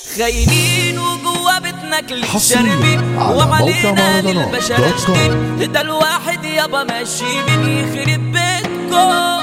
خاينين وجوا بيتنا كل حصرياً شاربين على وعلينا موقع مهرجانات للبشر دوت كوم. اشتين ده الواحد يابا ماشي من يخرب بيتكم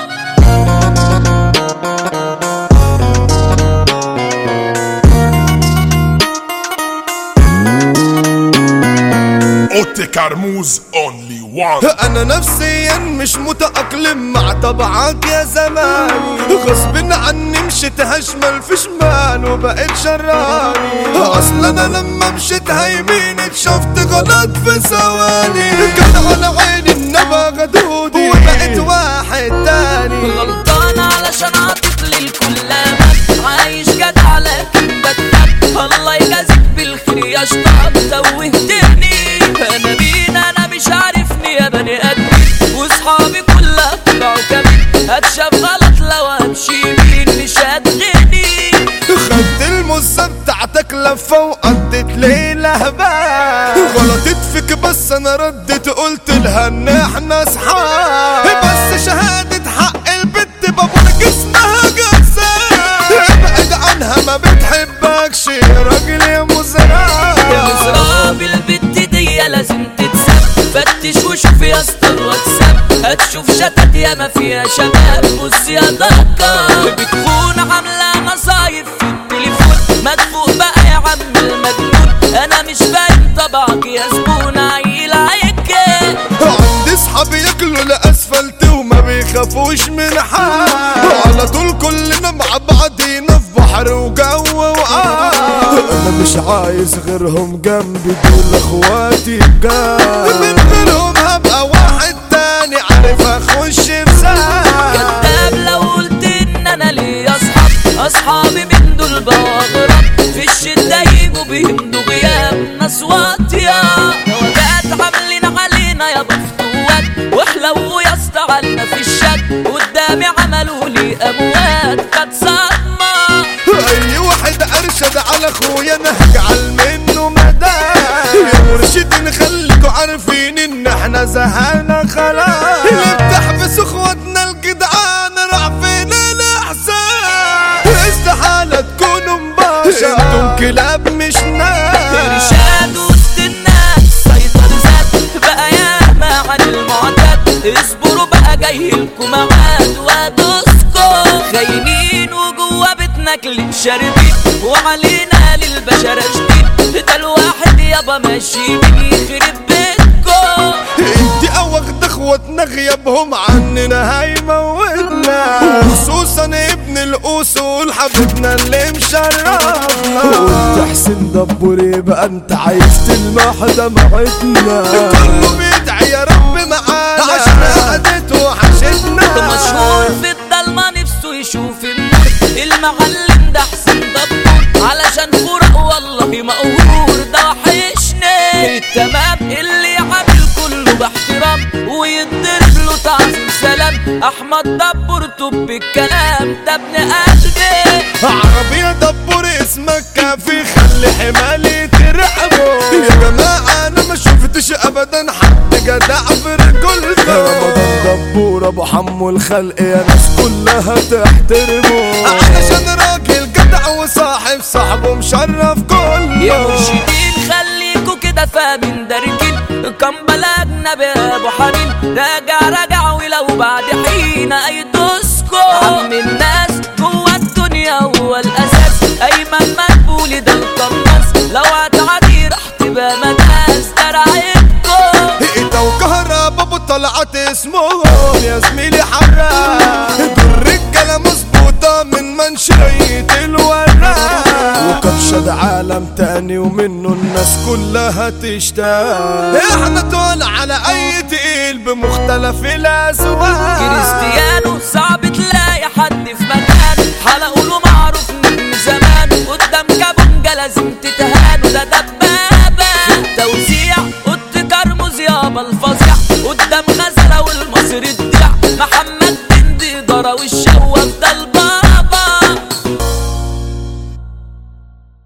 اوتي كرموز اونلي وان انا نفسيا مش متأقلم مع طبعك يا زماني غصب عني مشيت هشمل في شمال وبقيت شراني اصلا انا لما مشيت يمين اتشفت غلط في ثواني كان على عيني النبا غدودي وبقيت واحد تاني غلطان علشان عاطف للكلامة عايش جدع لكن بتب الله يجازيك بالخير يا شطان توهتني انا مين انا مش عارفني يا بني ادم واصحابي كلها طلعوا كمان هتشاف غلط لو امشي يمين مش هتغني خدت المزة بتاعتك لفة وقضيت ليلة بقى غلطت فيك بس انا ردت قلت لها ان احنا اصحاب بس شهادة حق البت بابورك اسمها جزاء ابعد عنها ما بتحبكش يا راجل يا مزرعة مزراب البت دي لازم تتساب فتش وشوف يا اسطى الواتساب هتشوف شتات ياما فيها شباب بص يا دكة بتكون عاملة مصايب في التليفون ما تفوق بقى يا عم المجنون انا مش باين طبعك يا زبون عيل عيك عندي اصحابي ياكلوا الاسفلت وما بيخافوش من حال على طول كلنا مع بعضينا في بحر وجو وقار انا مش عايز غيرهم جنبي دول اخواتي بجد من غيرهم هبقى واحد تاني عارف اخش في ساعة كذاب لو قلت ان انا ليا اصحاب اصحابي من دول بغرب في الشدة يجوا بيهمدوا غياب ناس واطية وجات عاملين علينا يا بفتوات واحلو يا اسطى علينا في الشك قدامي عملوا لي اموات كانت صدمة اي واحد ارشد على اخويا انا هجعل منه مدى يا مرشدين خليكوا عارفين ان احنا زهقنا خلاص اللي بتحبس اخواتنا الجدعان راح فين الاحسان استحالة تكونوا مباشر انتم كلاب مش ناس ارشاد وسط الناس سيطر ذات بقى ياما عن المعتاد اصبروا بقى جاي لكم ميعاد وادوسكم خاينين وجوا بيتنا كل شاربين وعلينا للبشر اشتين ده الواحد يابا ماشي من يخرب بيتكم انت اوغد اخواتنا غيابهم عننا هيموتنا خصوصا ابن الاصول حبيبنا اللي مشرفنا وانت حسين دبور يبقى انت عايز تلمح دمعتنا كله بيدعي يا رب معانا عشان قعدت وحشتنا مشهور في الضلمة نفسه يشوف النور المعلم ده حسين دبور علشان فرق والله مقهور ده وحشني التمام اللي عامل كله باحترام ويضرب له تعظيم سلام احمد دبور طب الكلام ده ابن قلبي عربية دبور اسمك كافي خلي حمالي ترعبه يا جماعة انا ما شفتش ابدا حد جدع في رجولته رمضان دبور ابو حمو الخلق يا ناس كلها تحترمه علشان راجل جدع وصاحب صاحبه مشرف كله يا مرشدين خليكوا كده فاهمين داركين كان بلدنا بابو حنين راجع راجع ولو بعد حين ايدوسكو عم الناس جوا الدنيا هو الاساس ايمن مقبول ده القناص لو هتعدي راح تبقى مداس ترعبكم انت وكهربا ابو طلعت اسمهم يا زميلي حراق دول رجاله مظبوطه من منشرية الوراق وكبشة ده عالم تاني ومنه الناس كلها تشتاق احنا طول على اي تقيل بمختلف الاذواق كريستيانو صعب تلاقي حد في مكان حلقوا له معروف من زمان قدام كابونجا لازم تتهان وده دبابة في التوزيع قط كرمز يابا الفظيع